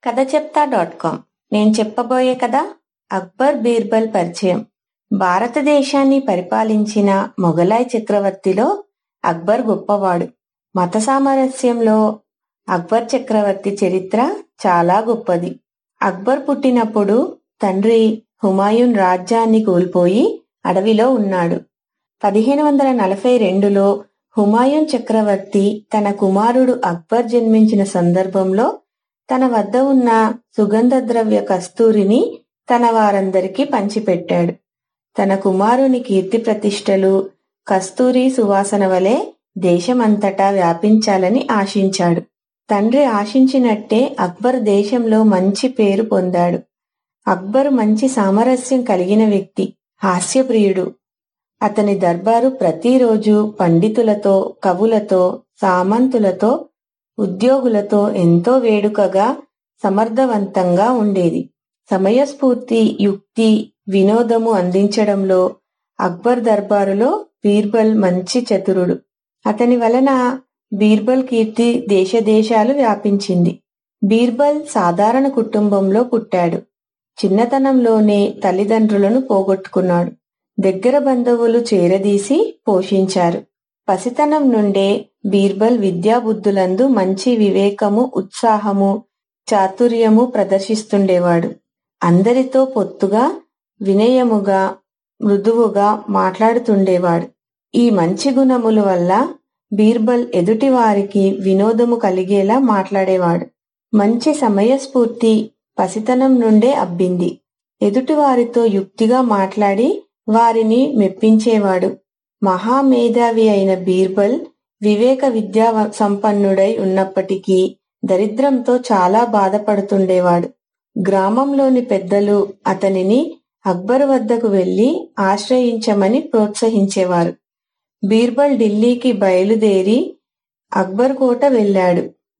కథ చెప్తా dot com నేను చెప్పబోయే కథ అక్బర్ బీర్బల్ పరిచయం భారతదేశాన్ని పరిపాలించిన మొఘలాయ్ చక్రవర్తిలో అక్బర్ గొప్పవాడు మత సామరస్యంలో అక్బర్ చక్రవర్తి చరిత్ర చాలా గొప్పది అక్బర్ పుట్టినప్పుడు తండ్రి హుమాయూన్ రాజ్యాన్ని కోల్పోయి అడవిలో ఉన్నాడు పదిహేను వందల నలభై రెండులో హుమాయూన్ చక్రవర్తి తన కుమారుడు అక్బర్ జన్మించిన సందర్భంలో తన వద్ద ఉన్న సుగంధ ద్రవ్య కస్తూరిని తన వారందరికీ పంచిపెట్టాడు తన కుమారుని కీర్తి ప్రతిష్టలు కస్తూరి సువాసన వలె దేశమంతటా వ్యాపించాలని ఆశించాడు తండ్రి ఆశించినట్టే అక్బర్ దేశంలో మంచి పేరు పొందాడు అక్బర్ మంచి సామరస్యం కలిగిన వ్యక్తి హాస్యప్రియుడు అతని దర్బారు ప్రతిరోజు పండితులతో కవులతో సామంతులతో ఉద్యోగులతో ఎంతో వేడుకగా సమర్థవంతంగా ఉండేది సమయస్ఫూర్తి యుక్తి వినోదము అందించడంలో అక్బర్ దర్బారులో బీర్బల్ మంచి చతురుడు అతని వలన బీర్బల్ కీర్తి దేశదేశాలు వ్యాపించింది బీర్బల్ సాధారణ కుటుంబంలో పుట్టాడు చిన్నతనంలోనే తల్లిదండ్రులను పోగొట్టుకున్నాడు దగ్గర బంధువులు చేరదీసి పోషించారు పసితనం నుండే బీర్బల్ విద్యాబుద్ధులందు మంచి వివేకము ఉత్సాహము చాతుర్యము ప్రదర్శిస్తుండేవాడు అందరితో పొత్తుగా వినయముగా మృదువుగా మాట్లాడుతుండేవాడు ఈ మంచి గుణముల వల్ల బీర్బల్ ఎదుటి వారికి వినోదము కలిగేలా మాట్లాడేవాడు మంచి సమయస్ఫూర్తి పసితనం నుండే అబ్బింది ఎదుటివారితో యుక్తిగా మాట్లాడి వారిని మెప్పించేవాడు మహామేధావి అయిన బీర్బల్ వివేక విద్యా సంపన్నుడై ఉన్నప్పటికీ దరిద్రంతో చాలా బాధపడుతుండేవాడు గ్రామంలోని పెద్దలు అతనిని అక్బర్ వద్దకు వెళ్లి ఆశ్రయించమని ప్రోత్సహించేవారు బీర్బల్ ఢిల్లీకి బయలుదేరి అక్బర్ కోట వెళ్ళాడు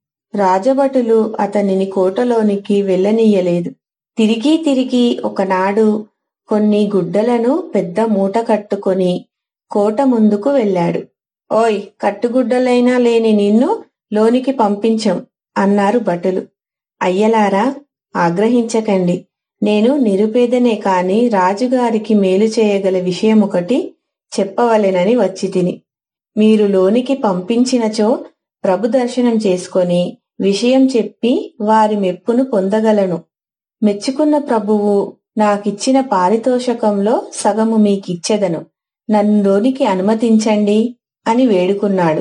రాజభటులు అతనిని కోటలోనికి వెళ్ళనీయలేదు తిరిగి తిరిగి ఒకనాడు కొన్ని గుడ్డలను పెద్ద మూట కట్టుకొని కోట ముందుకు వెళ్ళాడు ఓయ్ కట్టుగుడ్డలైనా లేని నిన్ను లోనికి పంపించం అన్నారు భటులు అయ్యలారా ఆగ్రహించకండి నేను నిరుపేదనే కాని రాజుగారికి మేలు చేయగల విషయం ఒకటి చెప్పవలెనని వచ్చి తిని మీరు లోనికి పంపించినచో ప్రభు దర్శనం చేసుకొని విషయం చెప్పి వారి మెప్పును పొందగలను మెచ్చుకున్న ప్రభువు నాకిచ్చిన పారితోషకంలో సగము మీకిచ్చెదను నన్ను లోనికి అనుమతించండి అని వేడుకున్నాడు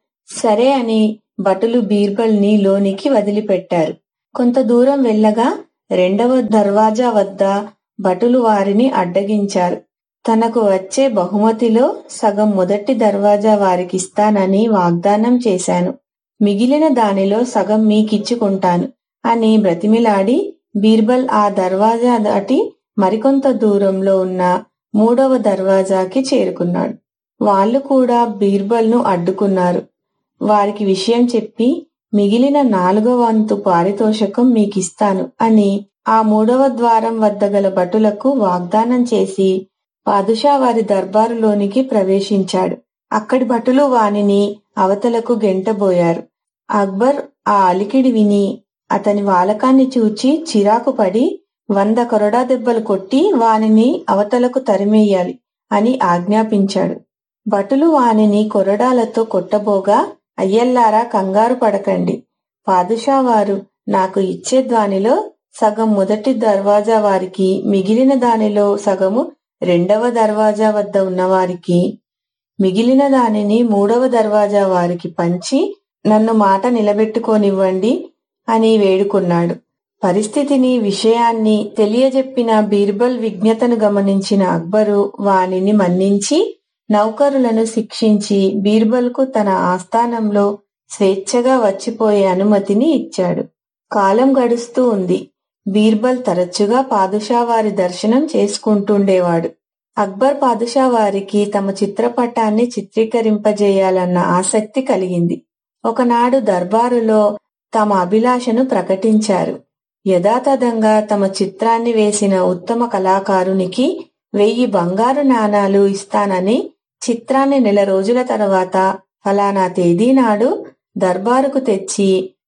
సరే అని భటులు బీర్బల్ని లోనికి వదిలిపెట్టారు కొంత దూరం వెళ్ళగా రెండవ దర్వాజా వద్ద భటులు వారిని అడ్డగించారు తనకు వచ్చే బహుమతిలో సగం మొదటి దర్వాజా వారికిస్తానని వాగ్దానం చేశాను మిగిలిన దానిలో సగం మీకిచ్చుకుంటాను అని బ్రతిమిలాడి బీర్బల్ ఆ దర్వాజా దాటి మరికొంత దూరంలో ఉన్న మూడవ దర్వాజాకి చేరుకున్నాడు వాళ్ళు కూడా బీర్బల్ను అడ్డుకున్నారు వారికి విషయం చెప్పి మిగిలిన నాలుగవ వంతు పారితోషకం మీకిస్తాను అని ఆ మూడవ ద్వారం వద్ద గల భటులకు వాగ్దానం చేసి పాదుషా వారి దర్బారులోనికి ప్రవేశించాడు అక్కడి భటులు వానిని అవతలకు గెంటబోయారు అక్బర్ ఆ అలికిడి విని అతని వాలకాన్ని చూచి చిరాకు పడి వంద కొరడా దెబ్బలు కొట్టి వానిని అవతలకు తరిమేయాలి అని ఆజ్ఞాపించాడు భటులు వానిని కొరడాలతో కొట్టబోగా అయ్యల్లారా కంగారు పడకండి పాదుషా వారు నాకు ఇచ్చే దానిలో సగం మొదటి దర్వాజా వారికి మిగిలిన దానిలో సగము రెండవ దర్వాజా వద్ద ఉన్నవారికి మిగిలిన దానిని మూడవ దర్వాజా వారికి పంచి నన్ను మాట నిలబెట్టుకోనివ్వండి అని వేడుకున్నాడు పరిస్థితిని విషయాన్ని తెలియజెప్పిన బీర్బల్ విజ్ఞతను గమనించిన అక్బరు వానిని మన్నించి నౌకరులను శిక్షించి బీర్బల్కు తన ఆస్థానంలో స్వేచ్ఛగా వచ్చిపోయే అనుమతిని ఇచ్చాడు కాలం గడుస్తూ ఉంది బీర్బల్ తరచుగా పాదుషా వారి దర్శనం చేసుకుంటుండేవాడు అక్బర్ పాదుషా వారికి తమ చిత్రపటాన్ని చిత్రీకరింపజేయాలన్న ఆసక్తి కలిగింది ఒకనాడు దర్బారులో తమ అభిలాషను ప్రకటించారు యథాతథంగా తమ చిత్రాన్ని వేసిన ఉత్తమ కళాకారునికి వెయ్యి బంగారు నాణాలు ఇస్తానని చిత్రాన్ని నెల రోజుల తర్వాత ఫలానా తేదీ నాడు దర్బారుకు తెచ్చి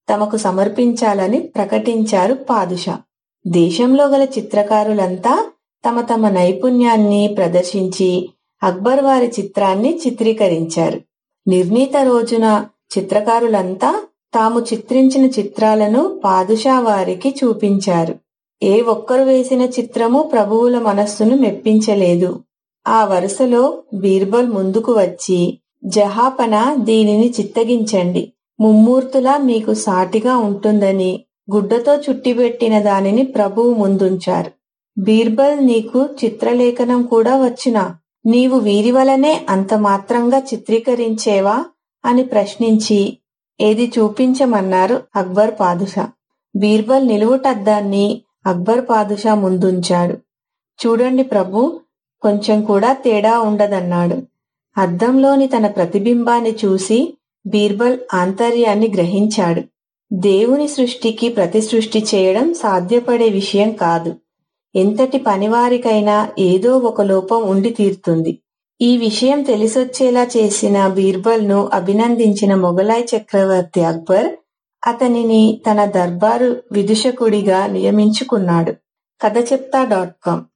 తమకు సమర్పించాలని ప్రకటించారు పాదుషా దేశంలో గల చిత్రకారులంతా తమ తమ నైపుణ్యాన్ని ప్రదర్శించి అక్బర్ వారి చిత్రాన్ని చిత్రీకరించారు నిర్ణీత రోజున చిత్రకారులంతా తాము చిత్రించిన చిత్రాలను పాదుషా వారికి చూపించారు ఏ ఒక్కరు వేసిన చిత్రము ప్రభువుల మనస్సును మెప్పించలేదు ఆ వరుసలో బీర్బల్ ముందుకు వచ్చి జహాపన దీనిని చిత్తగించండి ముమ్మూర్తులా మీకు సాటిగా ఉంటుందని గుడ్డతో చుట్టిబెట్టిన దానిని ప్రభువు ముందుంచారు బీర్బల్ నీకు చిత్రలేఖనం కూడా వచ్చునా నీవు వీరి వలనే అంత మాత్రంగా చిత్రీకరించేవా అని ప్రశ్నించి ఏది చూపించమన్నారు అక్బర్ పాదుషా బీర్బల్ నిలువుటద్దాన్ని అక్బర్ పాదుషా ముందుంచాడు చూడండి ప్రభు కొంచెం కూడా తేడా ఉండదన్నాడు అద్దంలోని తన ప్రతిబింబాన్ని చూసి బీర్బల్ ఆంతర్యాన్ని గ్రహించాడు దేవుని సృష్టికి ప్రతి సృష్టి చేయడం సాధ్యపడే విషయం కాదు ఎంతటి పనివారికైనా ఏదో ఒక లోపం ఉండి తీరుతుంది ఈ విషయం తెలిసొచ్చేలా చేసిన బీర్బల్ను అభినందించిన మొఘలాయ్ చక్రవర్తి అక్బర్ అతనిని తన దర్బారు విదుషకుడిగా నియమించుకున్నాడు కథ చెప్తా డాట్ కామ్